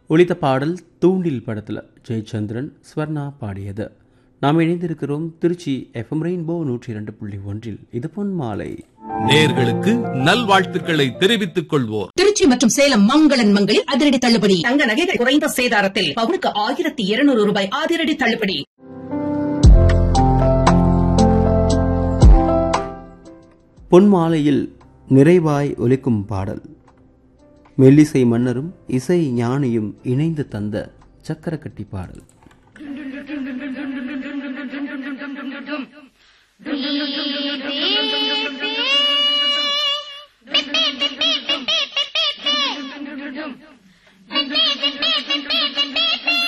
ஒலித்த பாடல் தூண்டில் படத்தில் ஜெயச்சந்திரன் ஸ்வர்ணா பாடியது நாம் இணைந்திருக்கிறோம் திருச்சி எஃப்எம் ரெயின்போ நூற்றி இரண்டு புள்ளி ஒன்றில் இது பொன் மாலை நேர்களுக்கு நல்வாழ்த்துக்களை தெரிவித்துக் கொள்வோர் திருச்சி மற்றும் சேலம் மங்களன் மங்களில் அதிரடி தள்ளுபடி தங்க நகைகள் குறைந்த சேதாரத்தில் பவுனுக்கு ஆயிரத்தி இருநூறு ரூபாய் அதிரடி தள்ளுபடி பொன் மாலையில் நிறைவாய் ஒலிக்கும் பாடல் மெல்லிசை மன்னரும் இசை ஞானியும் இணைந்து தந்த சக்கரக்கட்டி பாடல் Beep beep beep beep beep beep beep beep beep beep beep beep beep beep beep beep beep beep